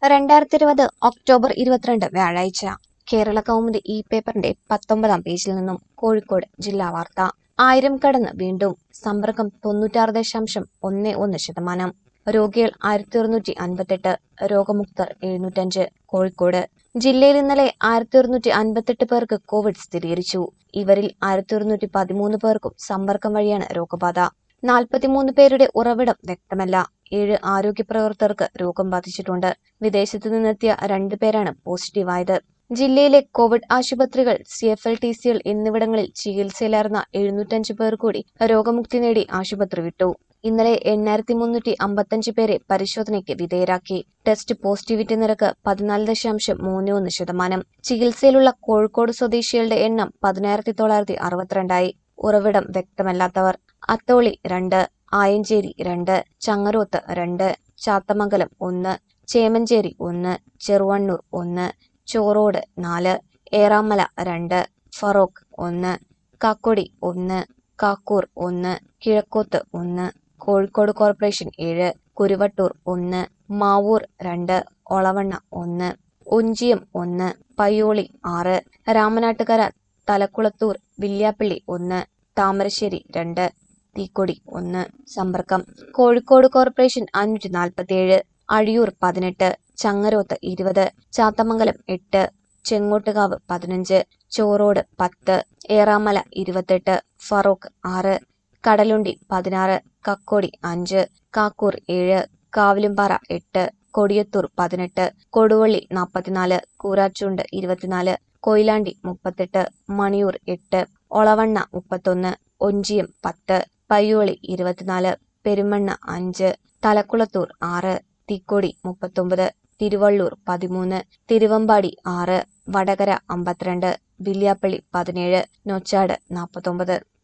രണ്ടായിരത്തി ഇരുപത് ഒക്ടോബർ ഇരുപത്തിരണ്ട് വ്യാഴാഴ്ച കേരള കൗമുദി ഇ പേപ്പറിന്റെ പത്തൊമ്പതാം പേജിൽ നിന്നും കോഴിക്കോട് ജില്ലാ വാർത്ത ആയിരം കടന്ന് വീണ്ടും സമ്പർക്കം തൊണ്ണൂറ്റാറ് ദശാംശം ഒന്ന് ഒന്ന് ശതമാനം രോഗികൾ ആയിരത്തി ഒരുന്നൂറ്റി അൻപത്തെട്ട് രോഗമുക്തർ എഴുന്നൂറ്റഞ്ച് കോഴിക്കോട് ജില്ലയിൽ ഇന്നലെ ആയിരത്തി ഒരുന്നൂറ്റി അൻപത്തെട്ട് പേർക്ക് കോവിഡ് സ്ഥിരീകരിച്ചു ഇവരിൽ ആയിരത്തി ഒരുന്നൂറ്റി പതിമൂന്ന് പേർക്കും സമ്പർക്കം വഴിയാണ് രോഗബാധ നാൽപ്പത്തിമൂന്ന് പേരുടെ ഉറവിടം വ്യക്തമല്ല ഏഴ് ആരോഗ്യ പ്രവർത്തകർക്ക് രോഗം ബാധിച്ചിട്ടുണ്ട് വിദേശത്തു നിന്നെത്തിയ രണ്ടു പേരാണ് പോസിറ്റീവായത് ജില്ലയിലെ കോവിഡ് ആശുപത്രികൾ സി എഫ് എൽ ടി സികൾ എന്നിവിടങ്ങളിൽ ചികിത്സയിലായിരുന്ന എഴുന്നൂറ്റഞ്ച് പേർ കൂടി രോഗമുക്തി നേടി ആശുപത്രി വിട്ടു ഇന്നലെ എണ്ണായിരത്തി മുന്നൂറ്റി അമ്പത്തഞ്ച് പേരെ പരിശോധനയ്ക്ക് വിധേയരാക്കി ടെസ്റ്റ് പോസിറ്റിവിറ്റി നിരക്ക് പതിനാല് ദശാംശം മൂന്ന് ഒന്ന് ശതമാനം ചികിത്സയിലുള്ള കോഴിക്കോട് സ്വദേശികളുടെ എണ്ണം പതിനായിരത്തി തൊള്ളായിരത്തി അറുപത്തിരണ്ടായി ഉറവിടം വ്യക്തമല്ലാത്തവർ അത്തോളി രണ്ട് ആയഞ്ചേരി രണ്ട് ചങ്ങരോത്ത് രണ്ട് ചാത്തമംഗലം ഒന്ന് ചേമഞ്ചേരി ഒന്ന് ചെറുവണ്ണൂർ ഒന്ന് ചോറോട് നാല് ഏറാമല രണ്ട് ഫറോക്ക് ഒന്ന് കാക്കോടി ഒന്ന് കാക്കൂർ ഒന്ന് കിഴക്കോത്ത് ഒന്ന് കോഴിക്കോട് കോർപ്പറേഷൻ ഏഴ് കുരുവട്ടൂർ ഒന്ന് മാവൂർ രണ്ട് ഒളവണ്ണ ഒന്ന് ഒഞ്ചിയം ഒന്ന് പയ്യോളി ആറ് രാമനാട്ടുകര തലക്കുളത്തൂർ വില്യാപ്പള്ളി ഒന്ന് താമരശ്ശേരി രണ്ട് തീക്കൊടി ഒന്ന് സമ്പർക്കം കോഴിക്കോട് കോർപ്പറേഷൻ അഞ്ഞൂറ്റി നാൽപ്പത്തിയേഴ് അഴിയൂർ പതിനെട്ട് ചങ്ങരോത്ത് ഇരുപത് ചാത്തമംഗലം എട്ട് ചെങ്ങോട്ടുകാവ് പതിനഞ്ച് ചോറോട് പത്ത് ഏറാമല ഇരുപത്തെട്ട് ഫറോക്ക് ആറ് കടലുണ്ടി പതിനാറ് കക്കോടി അഞ്ച് കാക്കൂർ ഏഴ് കാവിലുംപാറ എട്ട് കൊടിയത്തൂർ പതിനെട്ട് കൊടുവള്ളി നാൽപ്പത്തിനാല് കൂരാച്ചുണ്ട് ഇരുപത്തിനാല് കൊയിലാണ്ടി മുപ്പത്തെട്ട് മണിയൂർ എട്ട് ഒളവണ്ണ മുപ്പത്തൊന്ന് ഒഞ്ചിയം പത്ത് പയ്യോളി ഇരുപത്തിനാല് പെരുമണ്ണ അഞ്ച് തലക്കുളത്തൂർ ആറ് തിക്കോടി മുപ്പത്തൊമ്പത് തിരുവള്ളൂർ പതിമൂന്ന് തിരുവമ്പാടി ആറ് വടകര അമ്പത്തിരണ്ട് വില്യാപ്പള്ളി പതിനേഴ് നൊച്ചാട് നാൽപ്പത്തൊമ്പത്